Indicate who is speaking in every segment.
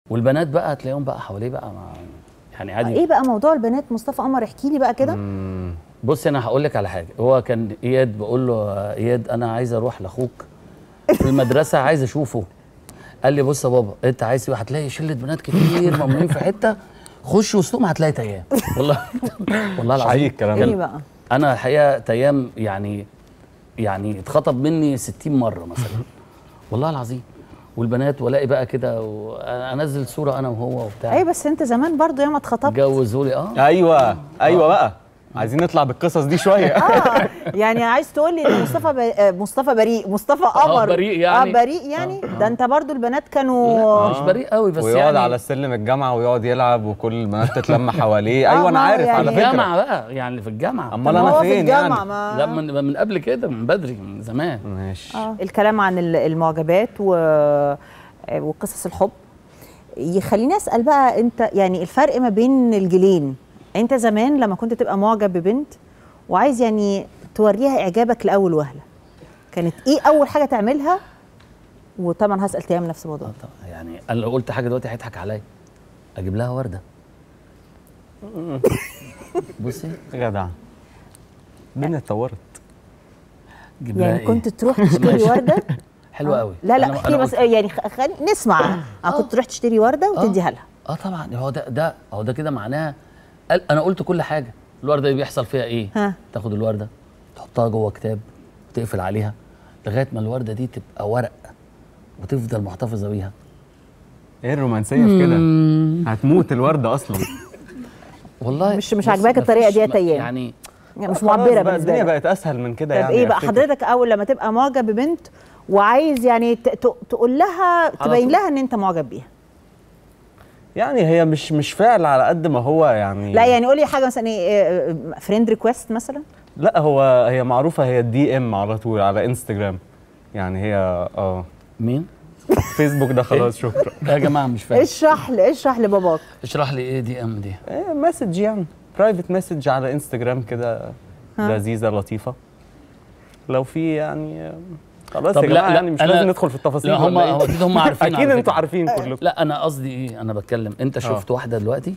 Speaker 1: والبنات بقى تلاقيهم بقى حواليه بقى ما يعني عادي
Speaker 2: ايه بقى موضوع البنات مصطفى قمر احكي لي بقى كده
Speaker 1: بص انا هقول لك على حاجه هو كان اياد بقول له "يا اياد انا عايز اروح لاخوك في المدرسه عايز اشوفه قال لي بص يا بابا انت عايز تروح هتلاقي شله بنات كتير ممنوعين في حته خش وسطهم هتلاقي تيام والله والله
Speaker 3: مش
Speaker 1: العظيم
Speaker 3: حقيقي الكلام
Speaker 2: ايه
Speaker 3: ده
Speaker 2: بقى
Speaker 1: انا الحقيقه تيام يعني يعني اتخطب مني 60 مره مثلا والله العظيم والبنات والاقي بقى كده وانزل صوره انا وهو وبتاع
Speaker 2: اي بس انت زمان برضو ياما اتخطبت
Speaker 1: جوزوا لي اه
Speaker 3: ايوه ايوه بقى عايزين نطلع بالقصص دي شويه
Speaker 2: اه يعني عايز تقول لي ان مصطفى ب... آه، مصطفى بريء مصطفى قمر
Speaker 1: بريء يعني.
Speaker 2: اه بريء يعني
Speaker 1: آه،
Speaker 2: ده انت برضو البنات كانوا
Speaker 1: لا، مش بريء قوي بس
Speaker 3: ويقعد
Speaker 1: يعني
Speaker 3: على السلم الجامعه ويقعد يلعب وكل البنات تتلم حواليه
Speaker 2: آه،
Speaker 3: ايوه انا
Speaker 2: ما هو
Speaker 3: عارف
Speaker 2: يعني
Speaker 3: على
Speaker 1: في
Speaker 3: فكره
Speaker 1: الجامعه بقى يعني في الجامعه
Speaker 3: امال
Speaker 2: ما
Speaker 3: انا
Speaker 2: هو في
Speaker 3: فين
Speaker 2: الجامعة
Speaker 3: يعني
Speaker 2: ما
Speaker 1: لا من من قبل كده من بدري من زمان
Speaker 3: ماشي
Speaker 2: آه. الكلام عن ال- المعجبات و... آه، وقصص الحب يخليني اسال بقى انت يعني الفرق ما بين الجيلين انت زمان لما كنت تبقى معجب ببنت وعايز يعني توريها اعجابك لاول وهله كانت ايه اول حاجه تعملها وطبعا هسال تيام نفس الموضوع
Speaker 1: آه طبعا. يعني انا لو قلت حاجه دلوقتي هيضحك عليا اجيب لها ورده بصي
Speaker 3: جدع الدنيا اتطورت
Speaker 1: اجيب لها
Speaker 2: يعني
Speaker 1: إيه؟
Speaker 2: كنت تروح تشتري
Speaker 1: ماشي.
Speaker 2: ورده
Speaker 1: حلوه قوي
Speaker 2: لا لا
Speaker 1: أنا-
Speaker 2: احكي
Speaker 1: أنا
Speaker 2: لي بس
Speaker 1: قلت-
Speaker 2: يعني خ- خلينا نسمع اه كنت تروح تشتري ورده وتديها لها
Speaker 1: اه طبعا هو ده ده هو ده كده معناها قال- انا قلت كل حاجه الورده دي بيحصل فيها ايه
Speaker 2: ها.
Speaker 1: تاخد الورده تحطها جوه كتاب وتقفل عليها لغايه ما الورده دي تبقى ورق وتفضل محتفظه بيها
Speaker 3: ايه الرومانسيه في كده هتموت الورده اصلا
Speaker 1: والله
Speaker 2: مش- مش
Speaker 1: بص،
Speaker 2: عاجباك الطريقة
Speaker 1: مفيش-
Speaker 2: دي يا
Speaker 1: ما-
Speaker 2: تيام.
Speaker 1: يعني
Speaker 2: يعني مش
Speaker 3: خلاص
Speaker 2: معبره
Speaker 3: بقى
Speaker 2: بالنسبه
Speaker 3: الدنيا
Speaker 2: لك
Speaker 3: بقت اسهل من كده
Speaker 2: طب
Speaker 3: يعني
Speaker 2: ايه بقى
Speaker 3: أفتكر.
Speaker 2: حضرتك اول لما تبقى معجب ببنت وعايز يعني ت- ت- تقول لها تبين
Speaker 1: طول.
Speaker 2: لها ان انت معجب بيها
Speaker 3: يعني هي مش مش فعل على قد ما هو يعني
Speaker 2: لا يعني قولي حاجه مثلا ايه فريند ريكويست مثلا
Speaker 3: لا هو هي معروفه هي الدي ام على طول على انستجرام يعني هي اه
Speaker 1: مين
Speaker 3: فيسبوك ده خلاص شكرا
Speaker 1: يا جماعه مش فاهم
Speaker 2: اشرح لي اشرح لباباك
Speaker 1: اشرح لي ايه دي ام دي
Speaker 3: إيه مسج يعني برايفت مسج على انستجرام كده
Speaker 2: ها.
Speaker 3: لذيذه لطيفه لو في يعني آه، خلاص
Speaker 1: طب
Speaker 3: يا
Speaker 1: لا،
Speaker 3: جماعه
Speaker 1: لا،
Speaker 3: يعني مش
Speaker 1: أنا-
Speaker 3: لازم ندخل في التفاصيل
Speaker 1: لا هم
Speaker 3: ولا إيه؟
Speaker 1: هو اكيد هم عارفين
Speaker 3: اكيد
Speaker 1: على
Speaker 3: انتوا
Speaker 1: فكرة.
Speaker 3: عارفين كلكم
Speaker 1: لا انا قصدي ايه انا بتكلم انت شفت واحده دلوقتي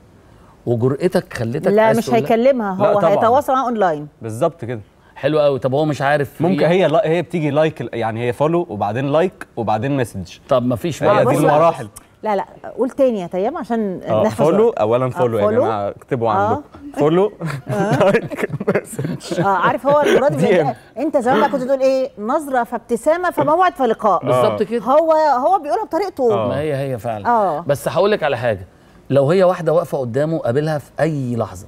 Speaker 1: وجرأتك خلتك
Speaker 2: لا
Speaker 1: عايز
Speaker 2: مش
Speaker 1: تقول لها-
Speaker 2: هيكلمها
Speaker 3: لا
Speaker 2: هو
Speaker 3: طبعاً.
Speaker 2: هيتواصل معاها اونلاين
Speaker 3: بالظبط كده
Speaker 1: حلو قوي طب هو مش عارف
Speaker 3: ممكن هي لا هي بتيجي لايك يعني هي فولو وبعدين لايك وبعدين مسج
Speaker 1: طب ما فيش
Speaker 3: هي
Speaker 2: بص
Speaker 3: دي
Speaker 2: بقى.
Speaker 3: المراحل
Speaker 2: لا لا قول تاني يا تيام عشان
Speaker 3: اه
Speaker 2: نحفظ
Speaker 3: فولو
Speaker 2: وقت.
Speaker 3: اولا فولو يا
Speaker 2: follow.
Speaker 3: جماعه اكتبوا
Speaker 2: آه.
Speaker 3: عندكم فولو لايك مسج
Speaker 2: اه عارف هو المراد
Speaker 3: DM.
Speaker 2: انت, انت زمان بقى كنت تقول ايه نظره فابتسامه فموعد فلقاء
Speaker 1: بالظبط كده
Speaker 2: هو هو بيقولها بطريقته
Speaker 1: ما هي هي فعلا
Speaker 2: آه.
Speaker 1: بس هقول لك على حاجه لو هي واحده واقفه قدامه قابلها في اي لحظه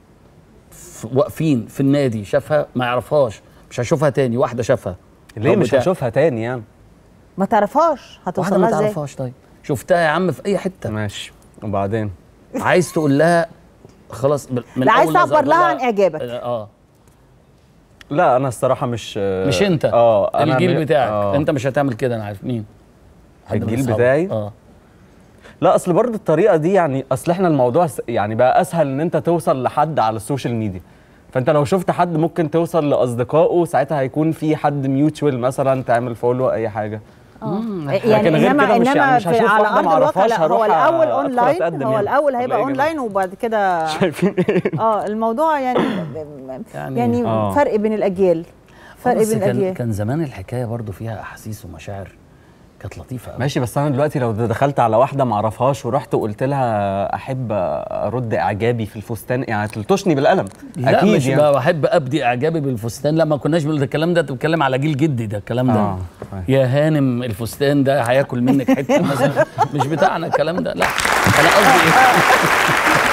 Speaker 1: في- واقفين في النادي شافها ما يعرفهاش مش هشوفها تاني واحده شافها
Speaker 3: ليه
Speaker 1: أو
Speaker 3: مش
Speaker 1: بتاع.
Speaker 3: هشوفها تاني يعني
Speaker 2: ما تعرفهاش
Speaker 1: واحده
Speaker 2: هتوصل
Speaker 1: ما
Speaker 2: لها ازاي
Speaker 1: تعرفهاش طيب شفتها يا عم في اي حته
Speaker 3: ماشي وبعدين
Speaker 1: عايز تقول لها خلاص من من
Speaker 2: لا عايز
Speaker 1: أول نظرة
Speaker 2: تعبر لها
Speaker 1: تقول
Speaker 2: عن اعجابك
Speaker 1: اه
Speaker 3: لا انا الصراحه مش
Speaker 1: مش انت
Speaker 3: اه أنا
Speaker 1: الجيل
Speaker 3: م-
Speaker 1: بتاعك
Speaker 3: آه.
Speaker 1: انت مش هتعمل كده انا عارف مين حد من
Speaker 3: الجيل
Speaker 1: أصحابك.
Speaker 3: بتاعي؟
Speaker 1: اه
Speaker 3: لا اصل برضه الطريقه دي يعني اصل احنا الموضوع س- يعني بقى اسهل ان انت توصل لحد على السوشيال ميديا فانت لو شفت حد ممكن توصل لاصدقائه ساعتها هيكون في حد ميوتشوال مثلا تعمل فولو اي حاجه
Speaker 2: يعني
Speaker 3: لكن غير
Speaker 2: انما
Speaker 3: كده مش-
Speaker 2: انما
Speaker 3: يعني مش
Speaker 2: في
Speaker 3: هشوف
Speaker 2: على
Speaker 3: واحدة
Speaker 2: ارض الواقع
Speaker 3: معرفهاش
Speaker 2: لا هو
Speaker 3: هروح
Speaker 2: الاول
Speaker 3: أدخل
Speaker 2: اونلاين
Speaker 3: أتقدم
Speaker 2: هو
Speaker 3: يعني.
Speaker 2: الاول
Speaker 3: ولا
Speaker 2: هيبقى
Speaker 3: إيه يا جماعة؟
Speaker 2: اونلاين وبعد كده
Speaker 3: شايفين ايه
Speaker 2: اه الموضوع يعني
Speaker 1: يعني-
Speaker 2: يعني
Speaker 3: آه.
Speaker 2: فرق بين الاجيال فرق
Speaker 1: بس
Speaker 2: بين
Speaker 1: كان
Speaker 2: الاجيال
Speaker 1: كان زمان الحكايه برضو فيها احاسيس ومشاعر كانت لطيفه قوي
Speaker 3: ماشي بس انا دلوقتي لو دخلت على واحده ما اعرفهاش ورحت وقلت لها احب ارد اعجابي في الفستان يعني تلطشني بالقلم
Speaker 1: لا
Speaker 3: اكيد
Speaker 1: مش
Speaker 3: يعني
Speaker 1: بقى بحب ابدي اعجابي بالفستان لا ما كناش بنقول ده الكلام ده انت بتتكلم على جيل جدي ده الكلام ده
Speaker 3: آه، طيب.
Speaker 1: يا هانم الفستان ده هياكل منك حته مثلا مش بتاعنا الكلام ده لا انا قصدي ايه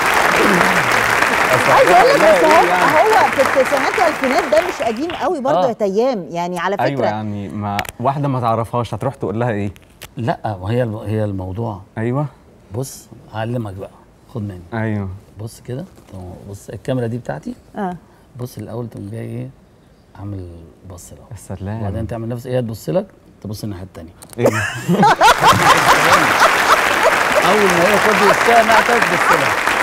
Speaker 2: عايز اقول لك بس هو
Speaker 3: يعني.
Speaker 2: هو في التسعينات والالفينات ده مش قديم قوي برضه
Speaker 1: آه.
Speaker 2: يا تيام يعني على فكره
Speaker 3: ايوه يعني ما واحده ما تعرفهاش هتروح تقول لها ايه
Speaker 1: لا وهي الم- هي الموضوع
Speaker 3: ايوه
Speaker 1: بص هعلمك بقى خد مني
Speaker 3: ايوه
Speaker 1: بص كده تقوم بص الكاميرا دي بتاعتي
Speaker 2: اه
Speaker 1: بص الاول تقوم جاي ايه عامل بص الاول
Speaker 3: يا سلام
Speaker 1: وبعدين تعمل نفس ايه تبص لك تبص الناحيه الثانيه
Speaker 3: إيه؟
Speaker 1: اول ما هي تاخد وشها ناحيتك تبص لها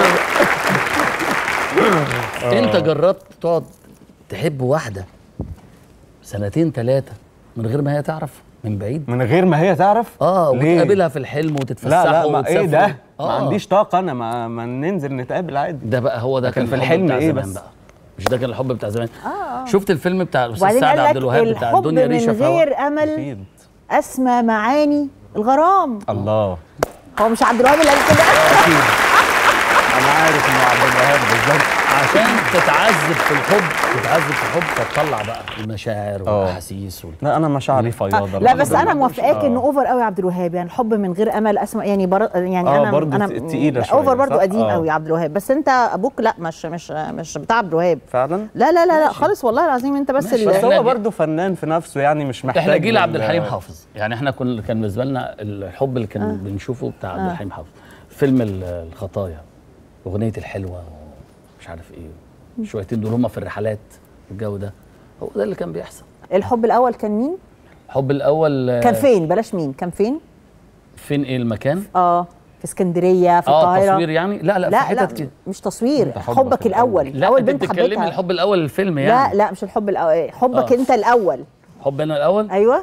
Speaker 1: انت جربت تقعد تحب واحده سنتين ثلاثه من غير ما هي تعرف من بعيد
Speaker 3: من غير ما هي تعرف
Speaker 1: اه
Speaker 3: ليه؟
Speaker 1: وتقابلها في الحلم
Speaker 3: لا
Speaker 1: وتتفسحوا
Speaker 3: لا ما ايه
Speaker 1: وتسافروا.
Speaker 3: ده ما
Speaker 1: آه.
Speaker 3: عنديش طاقه انا ما, ما ننزل نتقابل عادي
Speaker 1: ده بقى هو ده
Speaker 3: لكن
Speaker 1: كان
Speaker 3: في
Speaker 1: الحب
Speaker 3: الحلم
Speaker 1: بتاع
Speaker 3: إيه
Speaker 1: زمان
Speaker 3: بس؟
Speaker 1: بقى مش ده كان الحب بتاع زمان
Speaker 2: آه.
Speaker 1: شفت الفيلم بتاع الاستاذ
Speaker 2: وبعدين
Speaker 1: سعد
Speaker 2: قال
Speaker 1: عبد
Speaker 2: لك
Speaker 1: الوهاب بتاع
Speaker 2: الحب
Speaker 1: الدنيا ريشه
Speaker 2: من
Speaker 1: في هوا
Speaker 2: غير امل
Speaker 3: اكيد
Speaker 2: اسمى معاني الغرام
Speaker 3: الله
Speaker 2: هو مش عبد الوهاب اللي قال كده
Speaker 1: اكيد
Speaker 3: انا عارف انه عبد الوهاب بالظبط
Speaker 1: عشان تتعذب في الحب تتعذب في الحب فتطلع بقى المشاعر
Speaker 3: آه.
Speaker 1: والاحاسيس وال...
Speaker 3: لا انا مشاعري فياضه
Speaker 2: لا بس انا
Speaker 3: الحمد
Speaker 2: موافقاك
Speaker 3: لله.
Speaker 2: انه اوفر قوي عبد الوهاب يعني الحب من غير امل اسمع يعني بر... يعني
Speaker 3: آه،
Speaker 2: انا
Speaker 3: برضو
Speaker 2: انا
Speaker 3: ت- تقيلة
Speaker 2: لا،
Speaker 3: شوية،
Speaker 2: اوفر برضو
Speaker 3: صح؟
Speaker 2: قديم
Speaker 3: آه.
Speaker 2: قوي عبد الوهاب بس انت ابوك لا مش مش مش بتاع عبد الوهاب
Speaker 3: فعلا
Speaker 2: لا لا لا لا خالص والله العظيم انت بس
Speaker 1: ماشي،
Speaker 2: ال-
Speaker 3: بس
Speaker 1: إحنا
Speaker 3: هو
Speaker 1: جي-
Speaker 3: برضه فنان في نفسه يعني مش محتاج
Speaker 1: احنا جيل عبد
Speaker 3: ال-
Speaker 1: الحليم حافظ يعني احنا كنا كان بالنسبه لنا الحب اللي كان آه. بنشوفه بتاع عبد الحليم حافظ فيلم ال- الخطايا اغنيه الحلوه ومش عارف ايه شويتين دول هم في الرحلات الجو ده هو ده اللي كان بيحصل
Speaker 2: الحب الاول كان مين
Speaker 1: الحب الاول آه،
Speaker 2: كان فين بلاش مين كان فين
Speaker 1: فين ايه المكان
Speaker 2: اه في اسكندريه في
Speaker 1: اه
Speaker 2: القاهره
Speaker 1: تصوير يعني لا لا, في
Speaker 2: لا
Speaker 1: حتت
Speaker 2: لا
Speaker 1: كده
Speaker 2: مش تصوير
Speaker 3: أنت حبك
Speaker 2: حبك
Speaker 3: الأول.
Speaker 2: الاول
Speaker 1: لا
Speaker 2: اول
Speaker 1: انت
Speaker 2: بنت
Speaker 1: بتتكلمي
Speaker 2: حبيتها
Speaker 1: الحب الاول الفيلم يعني
Speaker 2: لا لا مش الحب الاول حبك
Speaker 1: آه.
Speaker 2: انت الاول
Speaker 1: حب انا الاول
Speaker 2: ايوه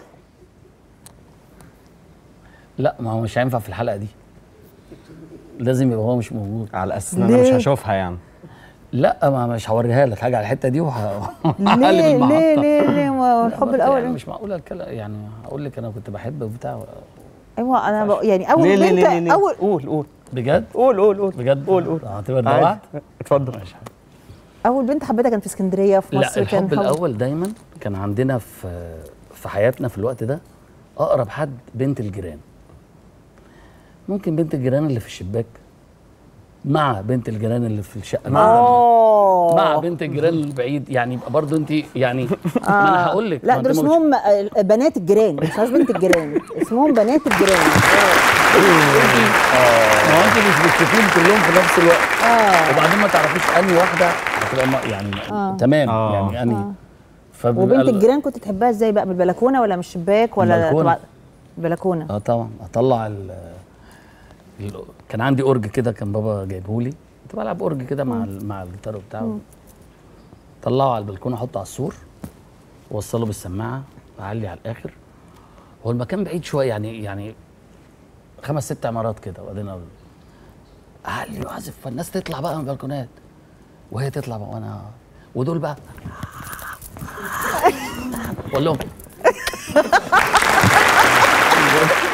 Speaker 1: لا ما هو مش هينفع في الحلقه دي لازم يبقى هو مش موجود
Speaker 3: على اساس ان انا مش
Speaker 2: ليه؟
Speaker 3: هشوفها يعني
Speaker 1: لا ما مش هوريها لك حاجه على الحته دي وه...
Speaker 2: ليه ليه ليه ليه ما الحب
Speaker 1: لا،
Speaker 2: الاول
Speaker 1: يعني
Speaker 2: إيه؟
Speaker 1: مش معقول الكلام يعني هقول لك انا كنت بحب وبتاع
Speaker 2: ايوه انا بق- يعني اول
Speaker 3: ليه ليه
Speaker 2: بنت
Speaker 3: ليه, ليه, ليه؟
Speaker 2: اول
Speaker 3: قول قول
Speaker 1: بجد
Speaker 3: قول قول قول
Speaker 1: بجد
Speaker 3: قول قول
Speaker 1: هتبقى ده
Speaker 3: عادي.
Speaker 1: وعد
Speaker 3: اتفضل
Speaker 1: ماشي
Speaker 2: اول بنت حبيتها كانت في اسكندريه في مصر
Speaker 1: لا
Speaker 2: كان
Speaker 1: الحب الاول دايما كان عندنا في في حياتنا في الوقت ده اقرب حد بنت الجيران ممكن بنت الجيران اللي في الشباك مع بنت الجيران اللي في الشقه مع
Speaker 2: اه
Speaker 1: مع بنت الجيران البعيد يعني يبقى برضه انت يعني ما انا هقول لك
Speaker 2: لا
Speaker 1: ما
Speaker 2: دول
Speaker 1: أنت مش-
Speaker 2: اسمهم آه، بنات الجيران مش عايز بنت الجيران اسمهم بنات الجيران
Speaker 1: ما هو انت مش بتشوفيهم كلهم في نفس الوقت
Speaker 2: اه
Speaker 1: وبعدين ما تعرفيش انهي واحده هتبقى ما- يعني
Speaker 2: آه.
Speaker 1: تمام
Speaker 3: آه.
Speaker 1: يعني انهي فبيبقى
Speaker 2: وبنت
Speaker 1: ال-
Speaker 2: الجيران كنت تحبها ازاي بقى من البلكونه ولا من الشباك ولا
Speaker 1: البلكونة.
Speaker 2: تبع- البلكونه
Speaker 1: اه طبعا اطلع ال ال- كان عندي اورج كده كان بابا جايبه لي كنت بلعب اورج كده مع ال- مع الجيتار وبتاع طلعه على البلكونه احطه على السور ووصله بالسماعه اعلي على الاخر هو المكان بعيد شويه يعني يعني خمس ست عمارات كده وبعدين اقول اعلي واعزف فالناس تطلع بقى من البلكونات وهي تطلع بقى وانا ودول بقى اقول لهم